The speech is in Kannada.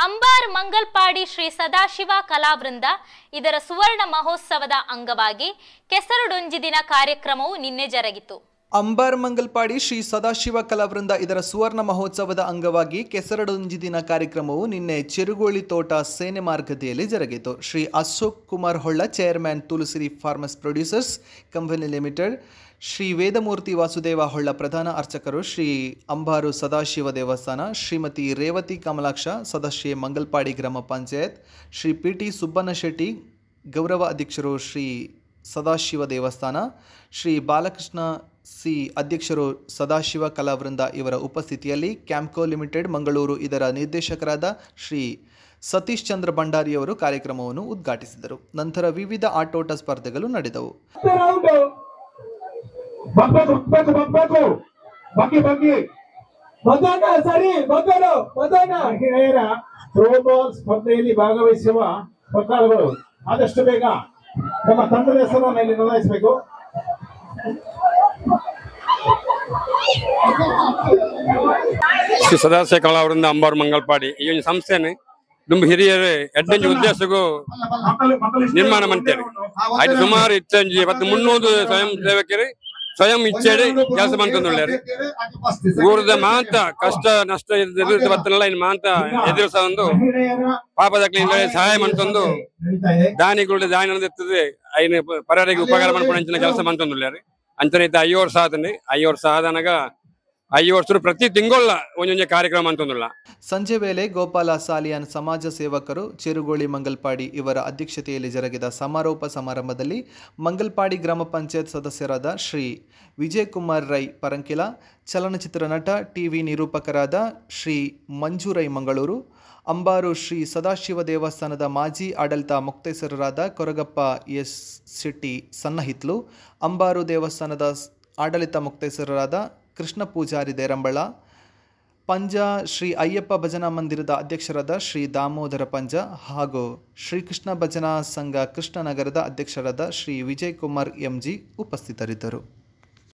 ಅಂಬಾರ್ ಮಂಗಲ್ಪಾಡಿ ಶ್ರೀ ಸದಾಶಿವ ಕಲಾವೃಂದ ಇದರ ಸುವರ್ಣ ಮಹೋತ್ಸವದ ಅಂಗವಾಗಿ ಕೆಸರುಡೊಂಜಿ ದಿನ ಕಾರ್ಯಕ್ರಮವು ನಿನ್ನೆ ಜರುಗಿತು ಅಂಬಾರ್ ಮಂಗಲ್ಪಾಡಿ ಶ್ರೀ ಸದಾಶಿವ ಕಲಾವೃಂದ ಇದರ ಸುವರ್ಣ ಮಹೋತ್ಸವದ ಅಂಗವಾಗಿ ಕೆಸರಡೊಂಜಿ ದಿನ ಕಾರ್ಯಕ್ರಮವು ನಿನ್ನೆ ಚೆರುಗೋಳಿ ತೋಟ ಸೇನೆ ಮಾರ್ಗದೆಯಲ್ಲಿ ಜರುಗಿತು Shri Ashok Kumar Holla chairman Tulasiri farmers producers company limited Shri Vedamurthy Vasudeva Holla ಪ್ರಧಾನ ಅರ್ಚಕರು ಶ್ರೀ ಅಂಬಾರು ಸದಾಶಿವ ದೇವಸ್ಥಾನ ಶ್ರೀಮತಿ ರೇವತಿ ಕಮಲಾಕ್ಷ ಸದಸ್ಯೆ ಮಂಗಲ್ಪಾಡಿ ಗ್ರಾಮ ಪಂಚಾಯತ್ ಶ್ರೀ ಪಿ ಟಿ ಸುಬ್ಬಣ್ಣ ಶೆಟ್ಟಿ ಗೌರವ ಅಧ್ಯಕ್ಷರು ಶ್ರೀ ಸದಾಶಿವ ದೇವಸ್ಥಾನ ಶ್ರೀ ಬಾಲಕೃಷ್ಣ ಸಿ ಅಧ್ಯಕ್ಷರು ಸದಾಶಿವ ಕಲಾವೃಂದ ಇವರ ಉಪಸ್ಥಿತಿಯಲ್ಲಿ ಕ್ಯಾಂಪ್ಕೋ ಲಿಮಿಟೆಡ್ ಮಂಗಳೂರು ಇದರ ನಿರ್ದೇಶಕರಾದ ಶ್ರೀ ಸತೀಶ್ ಚಂದ್ರ ಭಂಡಾರಿಯವರು ಕಾರ್ಯಕ್ರಮವನ್ನು ಉದ್ಘಾಟಿಸಿದರು ನಂತರ ವಿವಿಧ ಆಟೋಟ ಸ್ಪರ್ಧೆಗಳು ನಡೆದವು ರೌಂಡ್ ಬಗ್ಬೇಕು ಬಗ್ಬೇಕು ಬಗ್ಬೇಕು ಬಗ್ಗಿ ಬಗ್ಗಿ ಮತನ ಸರಿ ಮಗನು ಮತನ ಮಹಿಳೆಯರ ಥ್ರೋಬಾಲ್ ಸ್ಪರ್ಧೆಯಲ್ಲಿ ಭಾಗವಹಿಸುವ ಸ್ಪರ್ಧಾಳುಗಳು ಆದಷ್ಟು ಬೇಗ ನಮ್ಮ ತಂಡದ ಹೆಸರನ್ನು ಇಲ್ಲಿ ನೋಂದಾಯಿಸಬೇಕು ಶ್ರೀ ಸದಾಶಿವ ಕಲಾವೃಂದ ಅಂಬಾರು ಮಂಗಲ್ಪಾಡಿ ಈ ಒಂದು ಸಂಸ್ಥೆನೆ ದುಂಬು ಹಿರಿಯರು ಎಡ್ಡಂಜಿ ಉದ್ದೇಶಗೂ ನಿರ್ಮಾಣ ಮಾಡ್ತೇವೆ ಆಯ್ತು ಸುಮಾರು ಇಚ್ಚಂಜಿ ಮತ್ತು ಮುನ್ನೂರು ಸ್ವಯಂ ಸೇವಕರು ಸ್ವಯಂ ಇಚ್ಛೆಡೆ ಕೆಲಸ ಮಾಡ್ಕೊಂಡ್ರೆ ಊರದ ಮಾಂತ ಕಷ್ಟ ನಷ್ಟ ಎದುರಿಸ ಬರ್ತನಲ್ಲ ಇನ್ನು ಮಾಂತ ಎದುರಿಸ ಒಂದು ಮಹಿಳೆಯರ ಪಾಪದ ಕ್ಲೀನ್ ಸಹಾಯ ಮಾಡ್ತಂದು ನಡೀತಾ ಇದೆ ದಾನಿಗಳು ದಾನಿ ಎತ್ತದೆ ಐನ ಪರರಿಗೆ ಉಪಕಾರ ಮಾಡ್ಕೊಂಡು ಅಂಚಿನ ಕೆಲಸ ಮಾಡ್ತಂದುಲ್ಲಾರಿ ಅಂಚನೆ ಇತ್ತ ಐಯೋರ್ ಸಾಧನೆ ಐಯೋರ್ ಸಾಧನಗ ಐಯೋರ್ಸರು ಪ್ರತಿ ತಿಂಗಳ ಒಂದೊಂದು ಕಾರ್ಯಕ್ರಮ ಅಂತಂದುಲ್ಲ ಸಂಜೆ ವೇಳೆ ಗೋಪಾಲ ಸಾಲಿಯಾನ್ ಸಮಾಜ ಸೇವಕರು ಚೆರುಗೋಳಿ ಮಂಗಲ್ಪಾಡಿ ಇವರ ಅಧ್ಯಕ್ಷತೆಯಲ್ಲಿ ಜರುಗಿದ ಸಮಾರೋಪ ಸಮಾರಂಭದಲ್ಲಿ ಮಂಗಲ್ಪಾಡಿ ಗ್ರಾಮ ಪಂಚಾಯತ್ ಸದಸ್ಯರಾದ ಶ್ರೀ ವಿಜಯ್ ಕುಮಾರ್ ರೈ ಪರಂಕಿಲ ಚಲನಚಿತ್ರ ನಟ ಟಿವಿ ನಿರೂಪಕರಾದ ಶ್ರೀ ಮಂಜು ರೈ ಮಂಗಳೂರು ಅಂಬಾರು ಶ್ರೀ ಸದಾಶಿವ ದೇವಸ್ಥಾನದ ಮಾಜಿ ಆಡಳಿತ ಮುಕ್ತೇಸರರಾದ ಕೊರಗಪ್ಪ ಎಸ್ ಶೆಟ್ಟಿ ಸನ್ನಹಿತ್ಲು ಅಂಬಾರು ದೇವಸ್ಥಾನದ ಸ್- ಆಡಳಿತ ಮುಕ್ತೇಸರರಾದ ಕೃಷ್ಣ ಪೂಜಾರಿ ದೇರಂಬಳ ಪಂಜ ಶ್ರೀ ಅಯ್ಯಪ್ಪ ಭಜನಾ ಮಂದಿರದ ಅಧ್ಯಕ್ಷರಾದ ಶ್ರೀ ದಾಮೋದರ ಪಂಜ ಹಾಗೂ ಶ್ರೀಕೃಷ್ಣ ಭಜನಾ ಸಂಘ ಕೃಷ್ಣನಗರದ ಅಧ್ಯಕ್ಷರಾದ ಶ್ರೀ ವಿಜಯ್ ಕುಮಾರ್ ಎಂಜಿ ಉಪಸ್ಥಿತರಿದ್ದರು